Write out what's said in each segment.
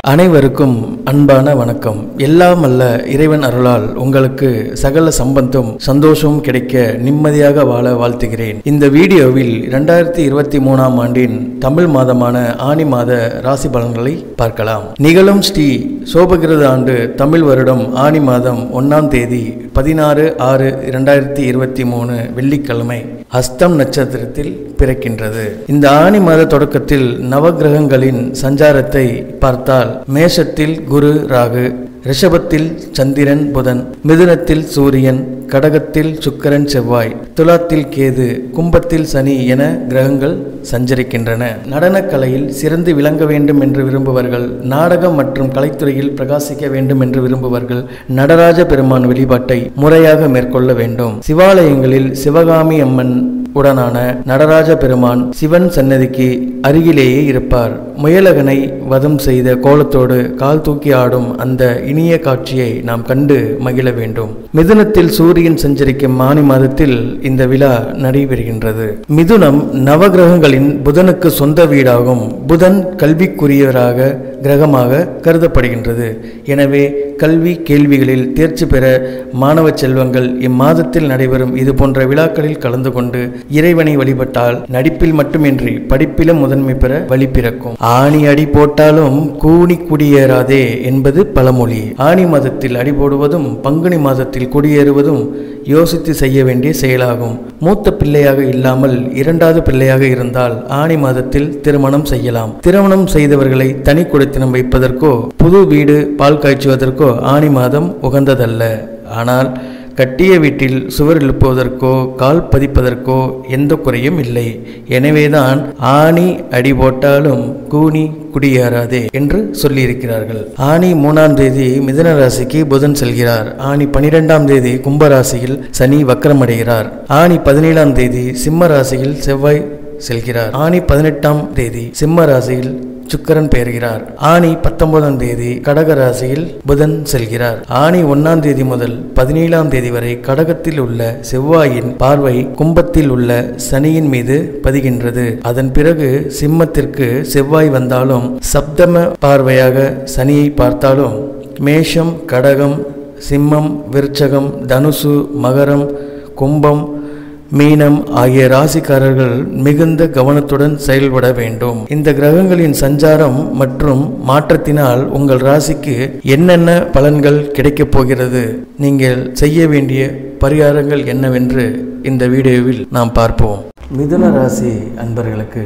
அனைவருக்கும் அன்பான வணக்கம் எல்லாம் அல்ல இறைவன் அருளால் உங்களுக்கு சகல சம்பந்தம் சந்தோஷமும் கிடைக்க நிம்மதியாக வாழ வாழ்த்துகிறேன் இந்த வீடியோவில் இரண்டாயிரத்தி இருபத்தி மூணாம் ஆண்டின் தமிழ் மாதமான ஆனி மாத ராசி பலன்களை பார்க்கலாம் நிகழும் ஸ்ரீ சோபகிருத ஆண்டு தமிழ் வருடம் ஆனி மாதம் ஒன்னாம் தேதி பதினாறு ஆறு இரண்டாயிரத்தி இருபத்தி மூணு வெள்ளிக்கிழமை அஸ்தம் நட்சத்திரத்தில் பிறக்கின்றது இந்த ஆனி மாத தொடக்கத்தில் நவகிரகங்களின் சஞ்சாரத்தை பார்த்தால் மேஷத்தில் குரு ராகு ரிஷபத்தில் சந்திரன் புதன் மிதுனத்தில் சூரியன் கடகத்தில் சுக்கிரன் செவ்வாய் துலாத்தில் கேது கும்பத்தில் சனி என கிரகங்கள் சஞ்சரிக்கின்றன நடனக்கலையில் சிறந்து விளங்க வேண்டும் என்று விரும்புவர்கள் நாடகம் மற்றும் கலைத்துறையில் பிரகாசிக்க வேண்டும் என்று விரும்புவர்கள் நடராஜ பெருமான் வழிபாட்டை முறையாக மேற்கொள்ள வேண்டும் சிவாலயங்களில் சிவகாமி அம்மன் உடனான நடராஜ பெருமான் சிவன் சன்னதிக்கு அருகிலேயே இருப்பார் முயலகனை வதம் செய்த கோலத்தோடு கால் தூக்கி ஆடும் அந்த இனிய காட்சியை நாம் கண்டு மகிழ வேண்டும் மிதுனத்தில் சூரியன் சஞ்சரிக்கும் ஆனி மாதத்தில் இந்த விழா நடைபெறுகின்றது மிதுனம் நவகிரகங்களின் புதனுக்கு சொந்த வீடாகும் புதன் கல்விக்குரியவராக கிரகமாக கருதப்படுகின்றது எனவே கல்வி கேள்விகளில் தேர்ச்சி பெற மாணவ செல்வங்கள் இம்மாதத்தில் நடைபெறும் இது போன்ற விழாக்களில் கலந்து கொண்டு இறைவனை வழிபட்டால் நடிப்பில் மட்டுமின்றி படிப்பிலும் முதன்மை பெற வழி பிறக்கும் ஆணி அடி போட்டாலும் கூணி குடியேறாதே என்பது பழமொழி ஆணி மாதத்தில் அடி போடுவதும் பங்குனி மாதத்தில் குடியேறுவதும் யோசித்து செய்ய வேண்டிய செயலாகும் மூத்த பிள்ளையாக இல்லாமல் இரண்டாவது பிள்ளையாக இருந்தால் ஆணி மாதத்தில் திருமணம் செய்யலாம் திருமணம் செய்தவர்களை தனி குடித்தனம் வைப்பதற்கோ புது வீடு பால் காய்ச்சுவதற்கோ ஆணி மாதம் உகந்ததல்ல ஆனால் கட்டிய வீட்டில் சுவர் எழுப்புவதற்கோ கால் பதிப்பதற்கோ எந்த குறையும் இல்லை எனவேதான் ஆணி அடி போட்டாலும் கூனி குடியேறாதே என்று சொல்லியிருக்கிறார்கள் ஆணி மூணாம் தேதி மிதன ராசிக்கு புதன் செல்கிறார் ஆணி பனிரெண்டாம் தேதி கும்பராசியில் சனி வக்கரமடைகிறார் ஆணி பதினேழாம் தேதி சிம்ம ராசியில் செவ்வாய் செல்கிறார் ஆணி பதினெட்டாம் தேதி சிம்ம ராசியில் சுக்கரன் பெயர்கிறார் ஆணி பத்தொன்பதாம் தேதி கடக ராசியில் புதன் செல்கிறார் ஆணி ஒன்னாம் தேதி முதல் பதினேழாம் தேதி வரை கடகத்தில் உள்ள செவ்வாயின் பார்வை கும்பத்தில் உள்ள சனியின் மீது பதிகின்றது அதன் பிறகு சிம்மத்திற்கு செவ்வாய் வந்தாலும் சப்தம பார்வையாக சனியை பார்த்தாலும் மேஷம் கடகம் சிம்மம் விருச்சகம் தனுசு மகரம் கும்பம் மீனம் ஆகிய ராசிக்காரர்கள் மிகுந்த கவனத்துடன் செயல்பட வேண்டும் இந்த கிரகங்களின் சஞ்சாரம் மற்றும் மாற்றத்தினால் உங்கள் ராசிக்கு என்னென்ன பலன்கள் கிடைக்கப் போகிறது நீங்கள் செய்ய வேண்டிய பரிகாரங்கள் என்னவென்று இந்த வீடியோவில் நாம் பார்ப்போம் மிதுன ராசி அன்பர்களுக்கு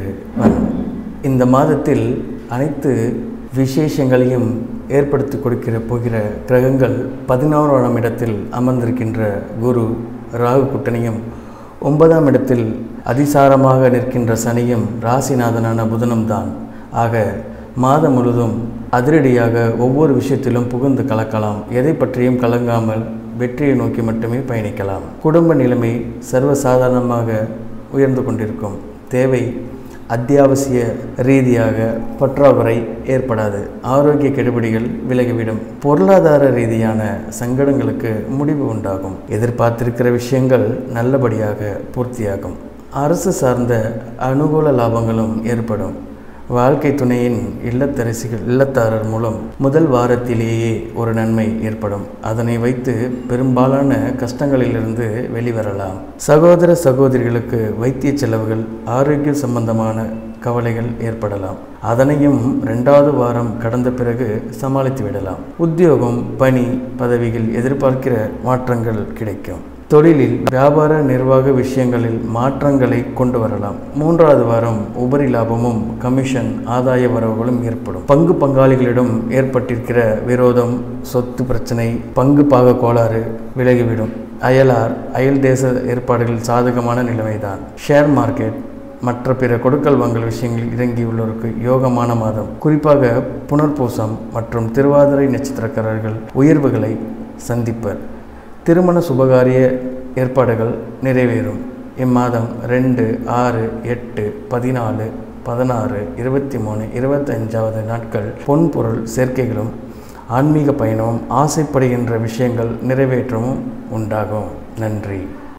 இந்த மாதத்தில் அனைத்து விசேஷங்களையும் ஏற்படுத்தி கொடுக்கிற போகிற கிரகங்கள் பதினோராம் இடத்தில் அமர்ந்திருக்கின்ற குரு ராகு குட்டனையும் ஒன்பதாம் இடத்தில் அதிசாரமாக நிற்கின்ற சனியும் ராசிநாதனான புதனும் தான் ஆக மாதம் முழுதும் அதிரடியாக ஒவ்வொரு விஷயத்திலும் புகுந்து கலக்கலாம் எதை பற்றியும் கலங்காமல் வெற்றியை நோக்கி மட்டுமே பயணிக்கலாம் குடும்ப நிலைமை சர்வசாதாரணமாக உயர்ந்து கொண்டிருக்கும் தேவை அத்தியாவசிய ரீதியாக பற்றாக்குறை ஏற்படாது ஆரோக்கிய கெடுபிடிகள் விலகிவிடும் பொருளாதார ரீதியான சங்கடங்களுக்கு முடிவு உண்டாகும் எதிர்பார்த்திருக்கிற விஷயங்கள் நல்லபடியாக பூர்த்தியாகும் அரசு சார்ந்த அனுகூல லாபங்களும் ஏற்படும் வாழ்க்கை துணையின் இல்லத்தரசிகள் இல்லத்தாரர் மூலம் முதல் வாரத்திலேயே ஒரு நன்மை ஏற்படும் அதனை வைத்து பெரும்பாலான கஷ்டங்களிலிருந்து வெளிவரலாம் சகோதர சகோதரிகளுக்கு வைத்திய செலவுகள் ஆரோக்கிய சம்பந்தமான கவலைகள் ஏற்படலாம் அதனையும் ரெண்டாவது வாரம் கடந்த பிறகு சமாளித்து விடலாம் உத்தியோகம் பணி பதவிகள் எதிர்பார்க்கிற மாற்றங்கள் கிடைக்கும் தொழிலில் வியாபார நிர்வாக விஷயங்களில் மாற்றங்களை கொண்டு வரலாம் மூன்றாவது வாரம் உபரி லாபமும் கமிஷன் ஆதாய வரவுகளும் ஏற்படும் பங்கு பங்காளிகளிடம் ஏற்பட்டிருக்கிற விரோதம் சொத்து பிரச்சனை பங்கு பாக கோளாறு விலகிவிடும் அயலார் அயல் தேச ஏற்பாடுகள் சாதகமான நிலைமைதான் ஷேர் மார்க்கெட் மற்ற பிற கொடுக்கல் வாங்கல் விஷயங்களில் இறங்கியுள்ளோருக்கு யோகமான மாதம் குறிப்பாக புனர்பூசம் மற்றும் திருவாதிரை நட்சத்திரக்காரர்கள் உயர்வுகளை சந்திப்பர் திருமண சுபகாரிய ஏற்பாடுகள் நிறைவேறும் இம்மாதம் ரெண்டு ஆறு எட்டு பதினாலு பதினாறு இருபத்தி மூணு இருபத்தஞ்சாவது நாட்கள் பொன்பொருள் சேர்க்கைகளும் ஆன்மீக பயணமும் ஆசைப்படுகின்ற விஷயங்கள் நிறைவேற்றமும் உண்டாகும் நன்றி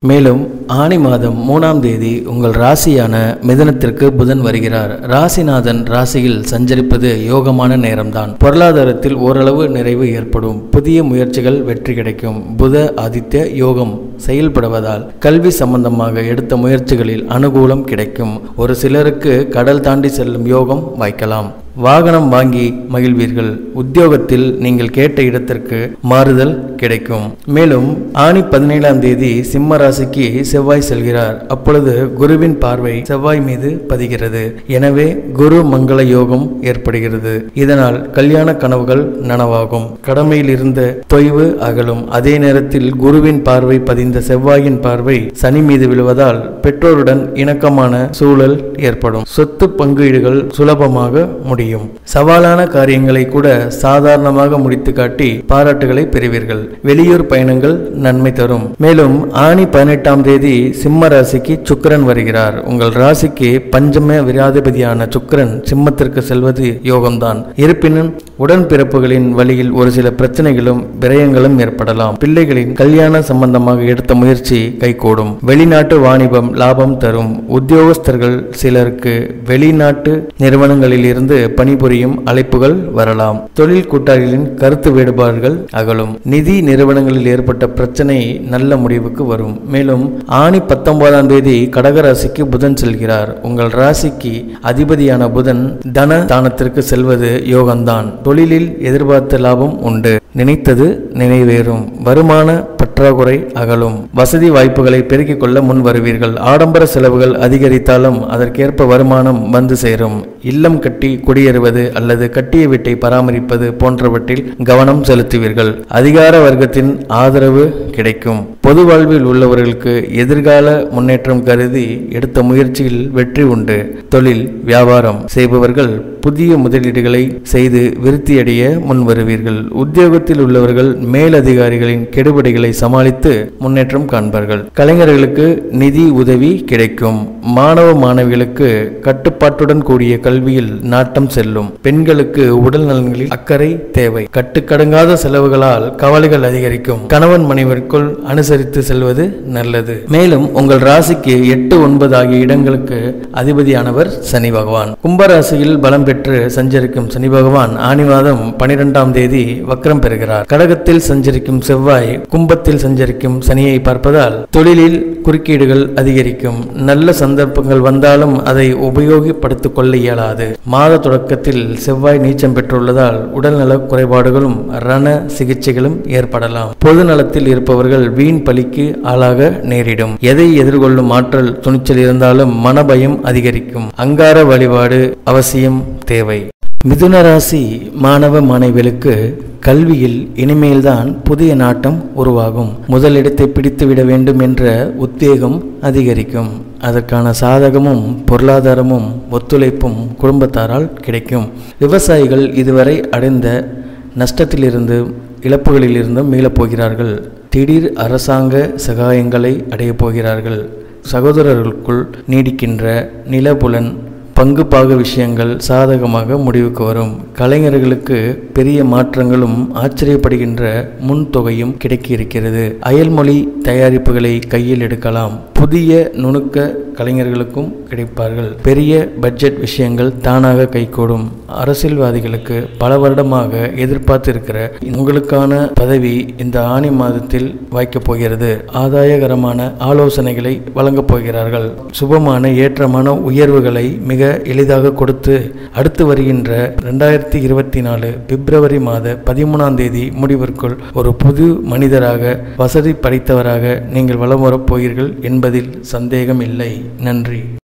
மேலும் ஆணி மாதம் மூணாம் தேதி உங்கள் ராசியான மிதனத்திற்கு புதன் வருகிறார் ராசிநாதன் ராசியில் சஞ்சரிப்பது யோகமான நேரம்தான் பொருளாதாரத்தில் ஓரளவு நிறைவு ஏற்படும் புதிய முயற்சிகள் வெற்றி கிடைக்கும் புத ஆதித்ய யோகம் செயல்படுவதால் கல்வி சம்பந்தமாக எடுத்த முயற்சிகளில் அனுகூலம் கிடைக்கும் ஒரு சிலருக்கு கடல் தாண்டி செல்லும் யோகம் வாய்க்கலாம் வாகனம் வாங்கி மகிழ்வீர்கள் உத்தியோகத்தில் நீங்கள் கேட்ட இடத்திற்கு மாறுதல் கிடைக்கும் மேலும் ஆணி பதினேழாம் தேதி சிம்ம ராசிக்கு செவ்வாய் செல்கிறார் அப்பொழுது குருவின் பார்வை செவ்வாய் மீது பதிகிறது எனவே குரு மங்கள யோகம் ஏற்படுகிறது இதனால் கல்யாண கனவுகள் நனவாகும் கடமையில் இருந்த தொய்வு அகலும் அதே நேரத்தில் குருவின் பார்வை பதிந்த செவ்வாயின் பார்வை சனி மீது விழுவதால் பெற்றோருடன் இணக்கமான சூழல் ஏற்படும் சொத்து பங்கீடுகள் சுலபமாக முடியும் முடியும் சவாலான காரியங்களை கூட சாதாரணமாக முடித்து காட்டி பாராட்டுகளை பெறுவீர்கள் வெளியூர் பயணங்கள் நன்மை தரும் மேலும் ஆணி பதினெட்டாம் தேதி சிம்ம ராசிக்கு சுக்கிரன் வருகிறார் உங்கள் ராசிக்கு பஞ்சம விராதிபதியான சுக்கிரன் சிம்மத்திற்கு செல்வது யோகம்தான் இருப்பினும் உடன்பிறப்புகளின் வழியில் ஒரு சில பிரச்சனைகளும் விரயங்களும் ஏற்படலாம் பிள்ளைகளின் கல்யாண சம்பந்தமாக எடுத்த முயற்சி கைகூடும் வெளிநாட்டு வாணிபம் லாபம் தரும் உத்தியோகஸ்தர்கள் சிலருக்கு வெளிநாட்டு நிறுவனங்களில் இருந்து பணிபுரியும் அழைப்புகள் வரலாம் தொழில் கூட்டாளிகளின் கருத்து வேறுபாடுகள் அகலும் நிதி நிறுவனங்களில் ஏற்பட்ட பிரச்சனை நல்ல முடிவுக்கு வரும் மேலும் ஆணி பத்தொன்பதாம் தேதி கடகராசிக்கு புதன் செல்கிறார் உங்கள் ராசிக்கு அதிபதியான புதன் தன தானத்திற்கு செல்வது யோகம்தான் தொழிலில் எதிர்பார்த்த லாபம் உண்டு நினைத்தது நினைவேறும் வருமான பற்றாக்குறை அகலும் வசதி வாய்ப்புகளை பெருக்கிக் கொள்ள முன் வருவீர்கள் ஆடம்பர செலவுகள் அதிகரித்தாலும் அதற்கேற்ப வருமானம் வந்து சேரும் இல்லம் கட்டி குடியேறுவது அல்லது கட்டிய வீட்டை பராமரிப்பது போன்றவற்றில் கவனம் செலுத்துவீர்கள் அதிகார வர்க்கத்தின் ஆதரவு கிடைக்கும் பொது வாழ்வில் உள்ளவர்களுக்கு எதிர்கால முன்னேற்றம் கருதி எடுத்த முயற்சியில் வெற்றி உண்டு தொழில் வியாபாரம் செய்பவர்கள் புதிய முதலீடுகளை செய்து விருத்தியடைய முன் வருவீர்கள் உத்தியோகத்தில் உள்ளவர்கள் மேலதிகாரிகளின் கெடுபடிகளை சமாளித்து முன்னேற்றம் காண்பார்கள் கலைஞர்களுக்கு நிதி உதவி கிடைக்கும் மாணவ மாணவிகளுக்கு கட்டுப்பாட்டுடன் கூடிய கல்வியில் நாட்டம் செல்லும் பெண்களுக்கு உடல் நலன்களில் அக்கறை தேவை கட்டுக்கடங்காத செலவுகளால் கவலைகள் அதிகரிக்கும் கணவன் மனைவிற்குள் அனுசரித்து செல்வது நல்லது மேலும் உங்கள் ராசிக்கு எட்டு ஒன்பது ஆகிய இடங்களுக்கு அதிபதியானவர் சனி பகவான் கும்பராசியில் பலம் பெற்று சஞ்சரிக்கும் சனி பகவான் ஆனி மாதம் பனிரெண்டாம் தேதி வக்ரம் பெறுகிறார் கடகத்தில் சஞ்சரிக்கும் செவ்வாய் கும்பத்தில் சஞ்சரிக்கும் சனியை பார்ப்பதால் தொழிலில் குறுக்கீடுகள் அதிகரிக்கும் நல்ல சந்தர்ப்பங்கள் வந்தாலும் அதை உபயோகப்படுத்திக் கொள்ள இயலாது மாத தொடக்கத்தில் செவ்வாய் நீச்சம் பெற்றுள்ளதால் உடல்நல குறைபாடுகளும் ரண சிகிச்சைகளும் ஏற்படலாம் பொது நலத்தில் இருப்பவர்கள் வீண் பலிக்கு ஆளாக நேரிடும் எதை எதிர்கொள்ளும் ஆற்றல் துணிச்சல் இருந்தாலும் மனபயம் அதிகரிக்கும் அங்கார வழிபாடு அவசியம் தேவை மிதுன ராசி மாணவ மாணவிகளுக்கு கல்வியில் இனிமேல்தான் புதிய நாட்டம் உருவாகும் முதலிடத்தை பிடித்துவிட வேண்டும் என்ற உத்வேகம் அதிகரிக்கும் அதற்கான சாதகமும் பொருளாதாரமும் ஒத்துழைப்பும் குடும்பத்தாரால் கிடைக்கும் விவசாயிகள் இதுவரை அடைந்த நஷ்டத்திலிருந்து இழப்புகளிலிருந்தும் மீளப் போகிறார்கள் திடீர் அரசாங்க சகாயங்களை அடையப் போகிறார்கள் சகோதரர்களுக்குள் நீடிக்கின்ற நிலபுலன் பங்கு பாக விஷயங்கள் சாதகமாக முடிவுக்கு வரும் கலைஞர்களுக்கு பெரிய மாற்றங்களும் ஆச்சரியப்படுகின்ற முன் தொகையும் கிடைக்க இருக்கிறது அயல்மொழி தயாரிப்புகளை கையில் எடுக்கலாம் புதிய நுணுக்க கலைஞர்களுக்கும் கிடைப்பார்கள் பெரிய பட்ஜெட் விஷயங்கள் தானாக கைகூடும் அரசியல்வாதிகளுக்கு பல வருடமாக எதிர்பார்த்திருக்கிற உங்களுக்கான பதவி இந்த ஆணி மாதத்தில் வாய்க்கப் போகிறது ஆதாயகரமான ஆலோசனைகளை வழங்கப் போகிறார்கள் சுபமான ஏற்றமான உயர்வுகளை மிக எளிதாக கொடுத்து அடுத்து வருகின்ற ரெண்டாயிரத்தி இருபத்தி நாலு பிப்ரவரி மாத பதிமூணாம் தேதி முடிவிற்குள் ஒரு புது மனிதராக வசதி படைத்தவராக நீங்கள் வலம் வரப் போகிறீர்கள் என்பதில் சந்தேகம் இல்லை நன்றி